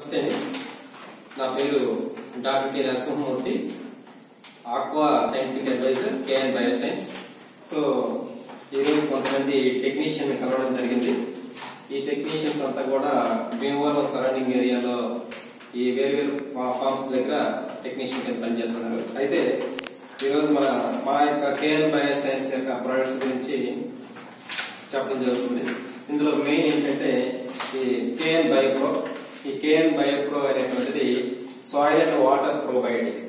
నమస్తే అండి నా పేరు doctor K Narasimhamurthy aqua scientific advisor K N bioscience so ఈరోజు కొంతమంది టెక్నీషియన్ కలవడం జరిగింది ఈ టెక్నీషియన్స్ అంతా కూడా భీమవరం సరౌండింగ్ ఏరియాలో ఈ వేరు వేరు ఫార్మ్స్ దగ్గర టెక్నీషియన్ కింద పనిచేస్తున్నారు అయితే ఈరోజు మన మా యొక్క కేఎన్ బయోసైన్స్ యొక్క ప్రొడక్ట్స్ గురించి చెప్పడం జరుగుతుంది ఇందులో మెయిన్ ఏంటంటే ఈ కేఎన్ బయోప్రో ఈ కేఎన్ బయోప్రో అనేటువంటిది సాయిల్ అండ్ వాటర్ ప్రోబయోటిక్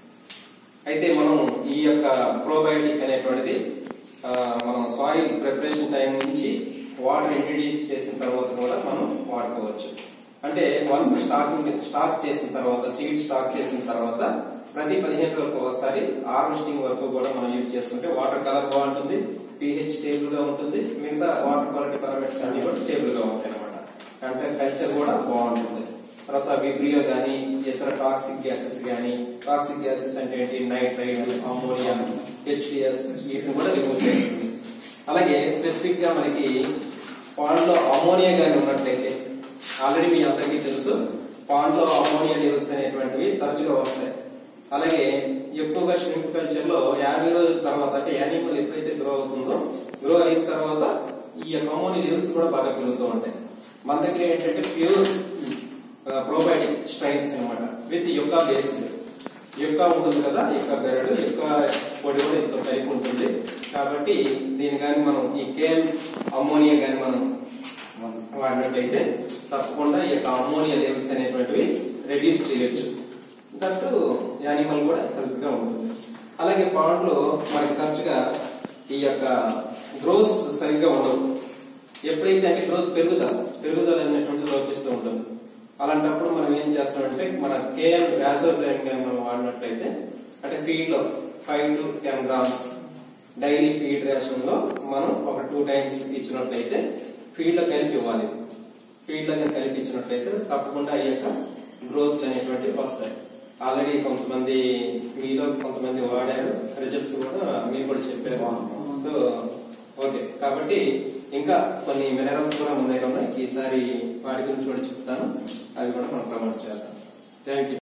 అయితే మనం ఈ యొక్క ప్రోబయోటిక్ అనేటువంటిది ఆ, మనం సాయిల్ ప్రిపరేషన్ టైం నుంచి వాటర్ ఇంట్రడ్యూస్ చేసిన తర్వాత కూడా మనం వాడుకోవచ్చు అంటే వన్స్ స్టాక్ స్టాక్ చేసిన తర్వాత సీడ్ స్టాక్ చేసిన తర్వాత ప్రతి పదిహేను రోజులకు ఒకసారి హార్వెస్టింగ్ వరకు కూడా మనం యూజ్ చేసుకుంటే వాటర్ కలర్ బాగుంటుంది pH స్టేబుల్ గా ఉంటుంది మిగతా వాటర్ క్వాలిటీ పారామీటర్స్ అన్ని కూడా స్టేబుల్ గా ఉంటాయి అనమాట అంటే కల్చర్ కూడా బాగుంటుంది తర్వాత విబ్రియో గానీ ఇతర టాక్సిక్ గ్యాసెస్ గానీ టాక్సిక్ గ్యాసెస్ అంటే ఏంటి నైట్రైడ్ అమోనియా హెచ్డిఎస్ వీటిని కూడా రిమూవ్ చేస్తుంది అలాగే స్పెసిఫిక్ గా మనకి పాండ్ లో అమోనియా గానీ ఉన్నట్లయితే ఆల్రెడీ మీ అందరికీ తెలుసు పాండ్ లో అమోనియా లెవెల్స్ అనేటువంటివి తరచుగా వస్తాయి అలాగే ఎక్కువగా షింప్ కల్చర్ లో యాభై రోజుల తర్వాత అంటే యానిమల్ ఎప్పుడైతే గ్రో అవుతుందో గ్రో అయిన తర్వాత ఈ యొక్క అమోనియా లెవెల్స్ కూడా బాగా పెరుగుతూ ఉంటాయి మన దగ్గర ఏంటంటే ప్యూర్ ప్రోబయోటిక్ స్ట్రైన్స్ అన్నమాట విత్ యొక్క బేస్ యొక్క ఉంటుంది కదా యొక్క బెరడు యొక్క పొడి కూడా ఇంత టైప్ ఉంటుంది కాబట్టి దీని కానీ మనం ఈ కేల్ అమోనియా కానీ మనం వాడినట్టయితే తప్పకుండా ఈ యొక్క అమోనియా లెవెల్స్ అనేటువంటివి రెడ్యూస్ చేయొచ్చు దట్టు యానిమల్ కూడా హెల్త్ గా ఉంటుంది అలాగే పాండ్ లో మనకి తరచుగా ఈ యొక్క గ్రోత్ సరిగ్గా ఉండవు ఎప్పుడైతే అంటే గ్రోత్ పెరుగుదల పెరుగుదల అనేటువంటిది లోపిస్తూ ఉంటుంది అలాంటప్పుడు మనం ఏం చేస్తామంటే మన కేఎల్ వ్యాసోజైన్ కానీ మనం వాడినట్లయితే అంటే ఫీడ్ లో five to ten grams daily feed ration లో మనం ఒక టూ టైమ్స్ ఇచ్చినట్లయితే ఫీడ్ లో కలిపి ఇవ్వాలి ఫీడ్ లో కానీ కలిపి ఇచ్చినట్లయితే తప్పకుండా ఈ యొక్క గ్రోత్ అనేటువంటివి వస్తాయి ఆల్రెడీ కొంతమంది మీలో కొంతమంది వాడారు రిజల్ట్స్ కూడా మీరు కూడా చెప్పారు సో ఓకే కాబట్టి ఇంకా కొన్ని మినరల్స్ కూడా మన దగ్గర ఉన్నాయి ఈసారి వాటి గురించి కూడా చెప్తాను అవి కూడా మనం ప్రమోట్ చేద్దాం థ్యాంక్ యూ